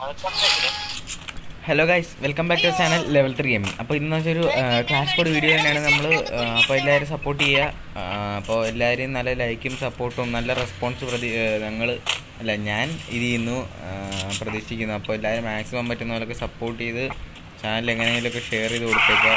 Hello guys welcome back to channel level three M അപ്പോൾ ഇന്ന് വെച്ചൊരു ക്ലാസ് കോഡ് വീഡിയോ തന്നെയാണ് നമ്മൾ അപ്പോൾ എല്ലാവരും സപ്പോർട്ട് ചെയ്യുക അപ്പോൾ എല്ലാവരും നല്ല ലൈക്കും സപ്പോർട്ടും നല്ല റെസ്പോൺസ് പ്രതി ഞങ്ങൾ അല്ല ഞാൻ ഇത് ചെയ്യുന്നു ആ, പ്രതീക്ഷിക്കുന്നു അപ്പോൾ എല്ലാവരും മാക്സിമം പറ്റുന്ന പോലൊക്കെ സപ്പോർട്ട് ചെയ്ത് ചാനൽ എങ്ങനെയെങ്കിലുമൊക്കെ ഷെയർ ചെയ്ത് കൊടുത്തേക്കുക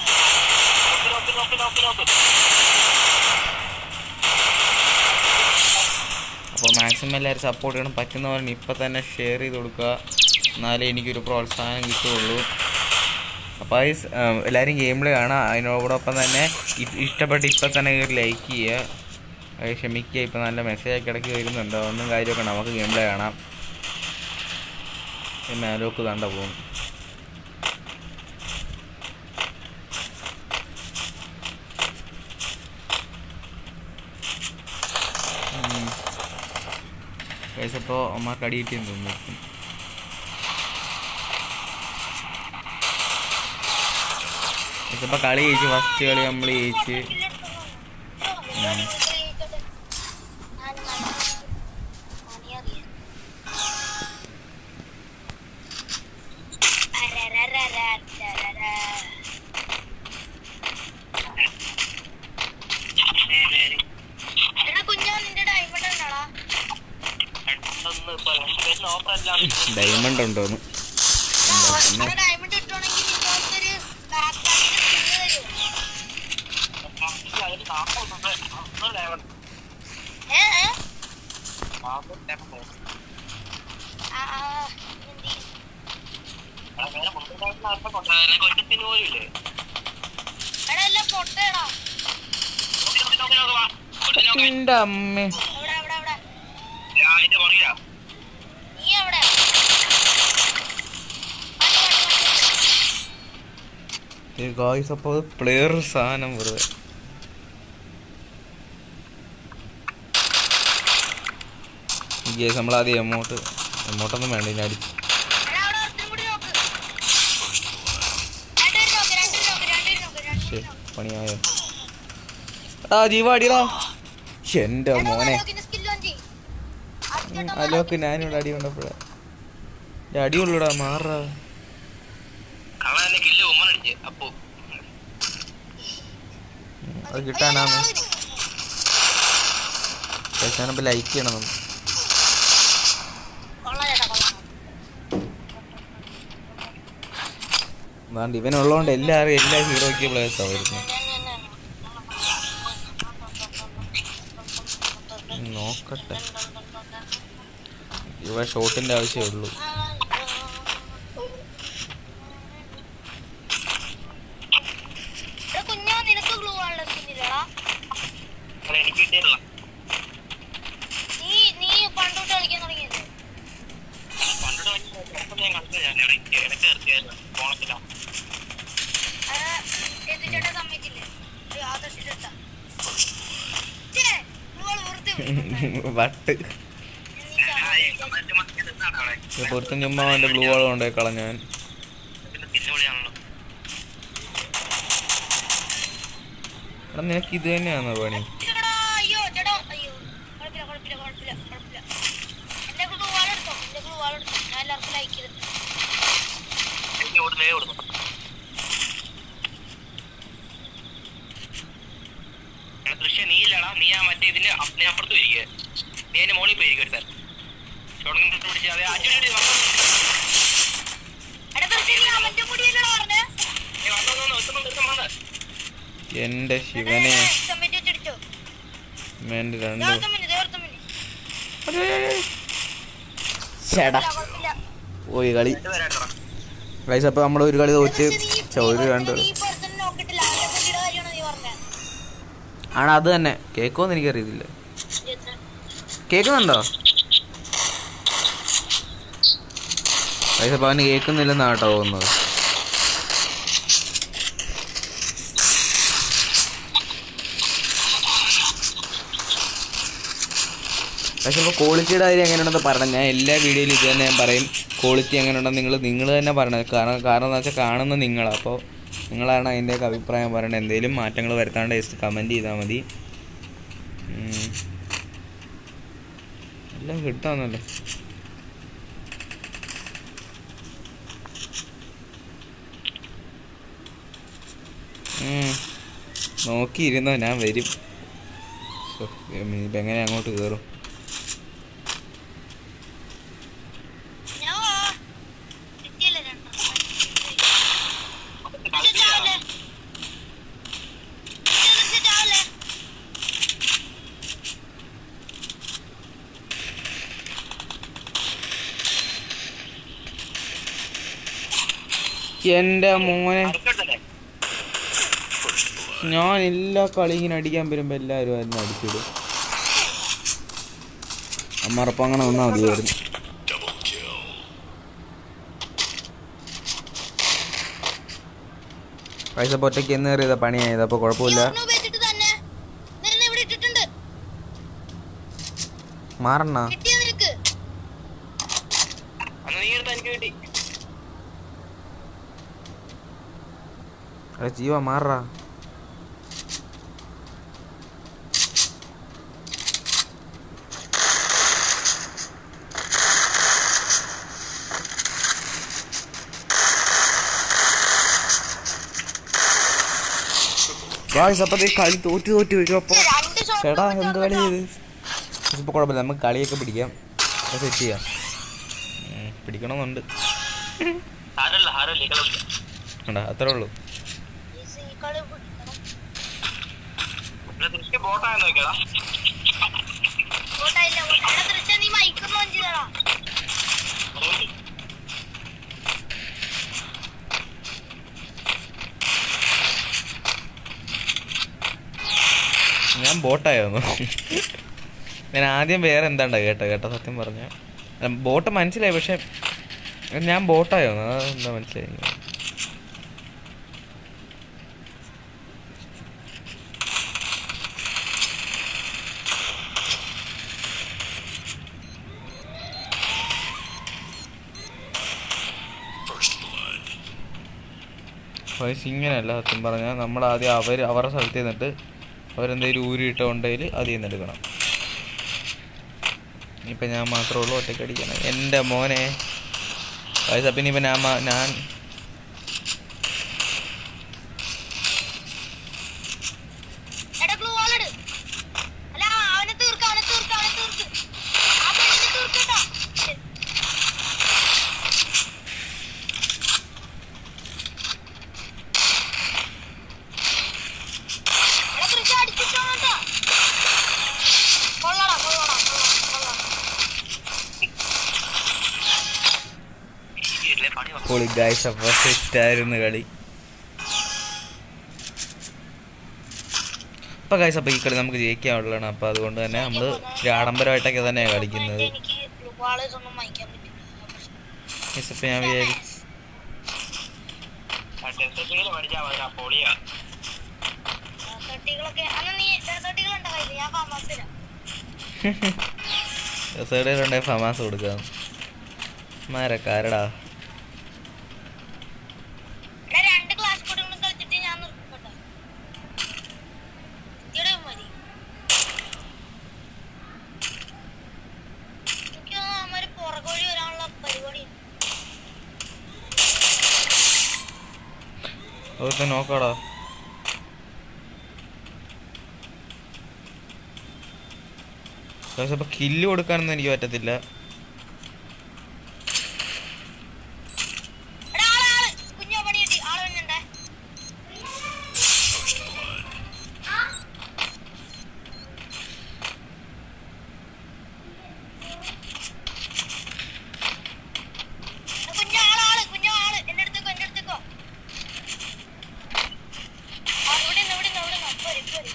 അപ്പോൾ മാക്സിമം എല്ലാവരും സപ്പോർട്ട് ചെയ്യണം പറ്റുന്ന പോലെ ഇപ്പം തന്നെ ഷെയർ ചെയ്ത് കൊടുക്കുക എന്നാലേ എനിക്കൊരു പ്രോത്സാഹനം കിട്ടുകയുള്ളൂ അപ്പോൾ ഈ സ്- ആ, എല്ലാവരും ഗെയിമിൽ കാണാം അതിനോടൊപ്പം തന്നെ ഇ- ഇഷ്ടപ്പെട്ട് ഇപ്പം തന്നെ കയറി ലൈക്ക് ചെയ്യുക അത് ക്ഷമിക്കുക ഇപ്പം നല്ല മെസ്സേജ് ഇടയ്ക്ക് വരുന്നുണ്ട് ഒന്നും കാര്യമൊക്കെ നമുക്ക് ഗെയിമിൽ കാണാം മേലോക്ക് കണ്ട പോകും അപ്പോൾ അമ്മക്ക് അടി കിട്ടിയെന്ന് തോന്നുന്നു ഇപ്പൊ കളി ജയിച്ചു ഫസ്റ്റ് കളി നമ്മൾ ജയിച്ച് ഉം. എടാ കുഞ്ഞാ നിന്റെ ഡയമണ്ട് ഉണ്ടോടാ ഡയമണ്ട് ഉണ്ടോന്ന് എന്താ പിന്നെ എടാ ഡയമണ്ട് ഇട്ടോണെങ്കിൽ നിങ്ങൾക്കൊരു ബാക്ക് പാക്കിന്റെ സ്കിന്ന് തരും ഏ ഏ? ആ, ആ, എന്തി? എടാ എല്ലാം പൊട്ടേടാ എന്റെ അമ്മേ എവിടെ എവിടെ എവിടെ നീ എവിടെ ഗായ്സ് അപ്പോൾ പ്ലെയർ സാധനം വെറുതെ ഗേസ് നമ്മളാദ്യം എമൗണ്ട് എമൗണ്ടൊന്നും വേണ്ട ഇനി അടിച്ച് എടാ അവിടെ ഒരുത്തനും കൂടി നോക്ക് രണ്ടുപേരും നോക്ക് രണ്ടുപേരും നോക്ക് രണ്ടുപേരും നോക്ക് ശരി രണ്ടുപേരും നോക്ക് പണിയായോ ആ ജീവ അടിയടാ എന്റെ മോനെ സ്കില്ല് ഓൺ ചെയ്യ് അടിച്ചോട്ടോ അലോക്ക് ഞാനിവിടെ അടി കണ്ടപ്പോഴാ അടിയുള്ളൂടാ മാറാ അത് കിട്ടാനാന്ന് ഞാനിപ്പോ ലൈക്ക് ചെയ്യണം നമ്മൾ കൊള്ളാം ചേട്ടാ കൊള്ളാം അതുകൊണ്ട് ഇവനുള്ളതുകൊണ്ട് എല്ലാവരും എല്ലാ ഹീറോയ്ക്ക് പ്ലേയേഴ്സാണ് വരുന്നത് നോക്കട്ടെ ഇവ ഷോട്ടിന്റെ ആവശ്യമേ ഉള്ളൂ എടാ കുഞ്ഞാ നിനക്ക് ഗ്ലൂ ആണല്ലോ സ്കിന്നില്ലടാ നീ നീ പണ്ടോട്ട് കളിക്കാൻ തുടങ്ങിയല്ലേ അത് ചേട്ടാ സമ്മതിച്ചില്ലേ ഒരു ആദർശിട്ട് എടുത്താ ഛേ, glue all വെറുതെ വിട്ടു. വട്ട് എനിക്ക് പുറത്തും ചുമ്മാ അവന്റെ ബ്ലൂ വാൾ കൊണ്ടുപോയി കളഞ്ഞവൻ എടാ നിനക്ക് ഇത് തന്നെയാണോ പണി ചേട്ടാ, അയ്യോ ചേട്ടാ അയ്യോ കുഴപ്പമില്ല കുഴപ്പമില്ല കുഴപ്പമില്ല കുഴപ്പമില്ല എന്റെ glue wall എടുത്തോ എന്റെ glue wall എടുത്തോ ഞാൻ എല്ലാവർക്കും ലൈക്ക് ചെയ്തിട്ടുണ്ട് ദൃശ്യം നീ ഇല്ലടാ നീ ആ മറ്റേ ഇതിന്റെ അപ്പുറത്ത് വരിക നീ അതിന്റെ മോളിൽ പോയി എടുത്താൽ പിടിച്ചാൽ അതെ അച്ഛൻ എടാ വെറുതെ നീ അവന്റെ മുടിയല്ലടാ പറഞ്ഞേ എന്റെ ശിവനെ സമ്മതി വെച്ചടിച്ചോ എന്റെ രണ്ട് ദേവർത്തം മിനി ദേവർത്തം മിനി ചേടാ കുഴപ്പമില്ല പോയി കളി ഗൈസ് അപ്പൊ നമ്മൾ ഒരു കളി തോറ്റ് ഛെ, ഒരു രണ്ട് കളി നീ പുറത്തൊന്നും നോക്കിട്ടില്ല അവന്റെ മുടിയുടെ കാര്യമാണ് നീ പറഞ്ഞേ ആണ് അത് തന്നെ കേക്കോന്ന് എനിക്കറിയത്തില്ല കേക്കുന്നുണ്ടോ ഗൈസ് അപ്പൊ അവന് കേൾക്കുന്നില്ലെന്നാ കേട്ടോ തോന്നുന്നത് പക്ഷെ ഇപ്പോൾ ക്വാളിറ്റിയുടെ കാര്യം എങ്ങനെയുണ്ടെന്ന് പറയണം ഞാൻ എല്ലാ വീഡിയോയിലും ഇത് തന്നെ ഞാൻ പറയും ക്വാളിറ്റി എങ്ങനെയുണ്ടെന്ന് നിങ്ങൾ നിങ്ങൾ തന്നെ പറയണത് കാരണം കാരണം എന്ന് വെച്ചാൽ കാണുന്ന നിങ്ങളാണ് അപ്പോൾ നിങ്ങളാണ് അതിൻ്റെയൊക്കെ അഭിപ്രായം പറയണത് എന്തെങ്കിലും മാറ്റങ്ങൾ വരുത്താണ്ട് ജസ്റ്റ് കമൻറ്റ് ചെയ്താൽ മതി ഉം. എല്ലാം കിട്ടാന്നല്ലോ നോക്കിയിരുന്നോ ഞാൻ വരും ശ്ശോ, ഇനിയിപ്പോ എങ്ങനെ അങ്ങോട്ട് കയറും ഞാൻ വാ. കിട്ടിയല്ലേ രണ്ടെണ്ണം. ഇത് ചാവല്ലേ? ഇത് ഇത് ചാവല്ലേ? എൻ്റെ മോനെ അടുത്തോട്ടല്ലേ? ഞാൻ എല്ലാ കളി ഇങ്ങനെ അടിക്കാൻ വരുമ്പോൾ എല്ലാവരും ആയിരുന്നു അടിച്ചിടും അമ്മറപ്പം അങ്ങനെ വന്നാൽ മതിയായിരുന്നു പൈസ പൊറ്റയ്ക്ക് എന്ന് കയറിയതാ പണിയായത് അപ്പോൾ കുഴപ്പമില്ല ഒരെണ്ണം ഉപയോഗിച്ചിട്ട് തന്നെ നിന്നെ ഇവിടെ ഇട്ടിട്ടുണ്ട് മാറണ്ണ കിട്ടിയ നിനക്ക് അന്ന് നീ എടുത്ത എനിക്ക് കിട്ടി എടാ ജീവ മാറാ ഗായ്സ് അപ്പോൾ ഈ കളി തോറ്റ് തോറ്റ് വരും അപ്പോൾ രണ്ട് shot ചേട്ടാ കൊണ്ട് എന്ത് കളി വന്നതാ. ഇത് ഇപ്പോൾ കുഴപ്പമില്ല നമുക്ക് കളിയൊക്കെ പിടിക്കാം സെറ്റ് ചെയ്യാം ഉം, പിടിക്കണമെന്നുണ്ട് ഹാരല്ല ഹാരല്ല ഈ കളി കണ്ടാ അത്രേ ഉള്ളൂ ഈ സീ കളി പിടിക്കണം. ഇവിടെ ദൃശ്യം ബോട്ടായെന്ന് നോക്കിയടാ ഇങ്ങോട്ടായില്ല, ഇങ്ങോട്ട്. എടാ ദൃശ്യം നീ മൈക്കൊന്ന് ഓൺ ചെയ്തെടാ. ഞാൻ ബോട്ടായിരുന്നു ഞാൻ ആദ്യം വേറെ എന്താണ്ടാ കേട്ടോ കേട്ടോ സത്യം പറഞ്ഞ ബോട്ട് മനസ്സിലായി പക്ഷെ ഞാൻ ബോട്ടായിരുന്നു അതെന്താ മനസ്സിലായി വയസ്സ് ഇങ്ങനെയല്ല സത്യം പറഞ്ഞാൽ നമ്മൾ ആദ്യം അവർ അവരുടെ സ്ഥലത്ത് നിന്നിട്ട് അവരെന്തെങ്കിലും ഊരിയിട്ടുണ്ടെങ്കിൽ അതിൽ നിന്ന് എടുക്കണം ഇപ്പം ഞാൻ മാത്രമേ ഉള്ളൂ ഒറ്റയ്ക്ക് അടിക്കണം എൻ്റെ മോനെ വയസ്സ പിന്നെ ഇപ്പം ഞാൻ മാ- ഞാൻ എടാ glue wall ഇട്. അല്ല, അവനെ തീർക്ക്, അവനെ തീർക്ക്, അവനെ തീർക്ക്. ആ പെണ്ണിനെ തീർക്കട്ടോ. എടാ ദൃശ്യം അടിച്ചിട്ടോ കേട്ടോ. കൊള്ളടാ, കൊള്ളടാ, കൊള്ളടാ, കൊള്ളടാ. ഇല്ലേ പണി വന്നു. പൊളി ഗായ്സ് അപ്പോൾ സെറ്റായിരുന്നു കളി അപ്പോൾ ഗായ്സ് അപ്പോൾ ഈ കളി നമുക്ക് ജയിക്കാനുള്ളതാണ് അപ്പോൾ അതുകൊണ്ട് തന്നെ നമ്മൾ ഇച്ചിരി ആഡംബരമായിട്ടൊക്കെ തന്നെയാണ് കളിക്കുന്നത് എനിക്ക് glue wallers ഒന്നും വാങ്ങിക്കാൻ പറ്റില്ല. ഗൈസ് അപ്പോൾ ഞാൻ വിചാരിച്ചു ആ ടെൻസറ്റിങ്ങിൽ പഠിച്ചാൽ മതി ആ പൊളിയാ തട്ടികളൊക്കെ അന്ന് നീ തട്ടികളുണ്ടോ കയ്യിൽ ഞാൻ ഫാമാസ് തരാം സൈഡിലുണ്ടെങ്കിൽ ഫമാസ് കൊടുക്കാം മാരക്കാരടാ എടാ രണ്ട് ക്ലാസ് കൂടെ കളിച്ചിട്ട് ഞാൻ നിർത്തും കേട്ടോ ഇവിടെ മതി എനിക്ക് തോന്നുന്നു അവന്മാര് പുറകെ വഴി വരാനുള്ള പരിപാടി അതൊക്കെ നോക്കാടാ പക്ഷെ അപ്പൊ കില്ല് കൊടുക്കാനൊന്നും എനിക്ക് പറ്റത്തില്ല എടാ ആള് ആള് കുഞ്ഞോ പണി കിട്ടി ആള് വന്നിണ്ടേ കുഞ്ഞോ ആള് ആള് കുഞ്ഞോ ആള് എന്റെ അടുത്തേക്കോ എന്റെ അടുത്തേക്കോ ആ, ഇവിടെ നിന്ന്, ഇവിടെ നിന്ന്, ഇവിടെ നിന്ന്. പോര്, പോര്.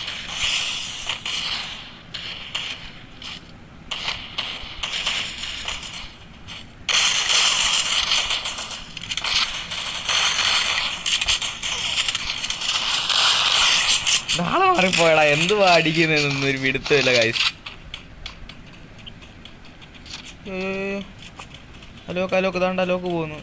നാളെ മാറിപ്പോയടാ എന്തുവാ അടിക്കുന്നതെന്നൊന്നും ഒരു പിടുത്തമില്ല കായ്സ് അലോക്ക് അലോക്ക് താണ്ട് അലോക്ക് പോകുന്നു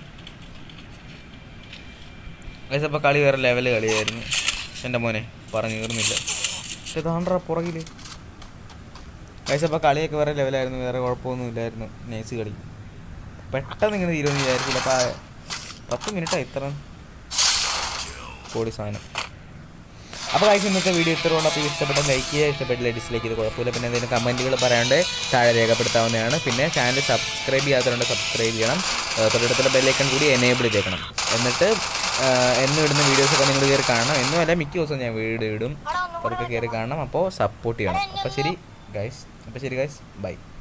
ഗൈസ് അപ്പോൾ കളി വേറെ ലെവല് കളിയായിരുന്നു എൻ്റെ മോനെ പറഞ്ഞു തീർന്നില്ല പക്ഷെ താണ്ടറ പുറകില് ഗൈസ് അപ്പോൾ കളിയൊക്കെ വേറെ ലെവലായിരുന്നു വേറെ കുഴപ്പമൊന്നും ഇല്ലായിരുന്നു നൈസ് കളി പെട്ടെന്ന് ഇങ്ങനെ തീരുമെന്ന് വിചാരിച്ചില്ല അപ്പോൾ പത്ത് മിനിറ്റാണ് ഇത്ര പൊടി സാധനം അപ്പോൾ കാഴ്ച ഇന്നത്തെ വീഡിയോ ഇത്രയുള്ള അപ്പോൾ ഇഷ്ടപ്പെട്ട ലൈക്ക് ചെയ്യുക ഇഷ്ടപ്പെട്ടില്ല ഡിസ്ലൈക്ക് ചെയ്ത് കുഴപ്പമില്ല പിന്നെ എന്തെങ്കിലും കമൻറ്റുകൾ പറയാണ്ട് താഴെ രേഖപ്പെടുത്താവുന്നതാണ് പിന്നെ ചാനൽ സബ്സ്ക്രൈബ് ചെയ്യാത്തവരുണ്ട് സബ്സ്ക്രൈബ് ചെയ്യണം ആ, തൊട്ടടുത്തുള്ള ബെല്ലൈക്കൺ കൂടി എനേബിൾ ചെയ്തേക്കണം എന്നിട്ട് ആ, എന്നും ഇടുന്ന വീഡിയോസൊക്കെ നിങ്ങൾ കയറി കാണണം എന്നും അല്ല മിക്ക ദിവസവും ഞാൻ വീഡിയോ ഇടും അവിടെ ഒന്നും അതൊക്കെ കയറി കാണണം അപ്പോൾ സപ്പോർട്ട് ചെയ്യണം അപ്പോൾ ശരി ഗൈസ് അപ്പോൾ ശരി ഗൈസ് ബൈ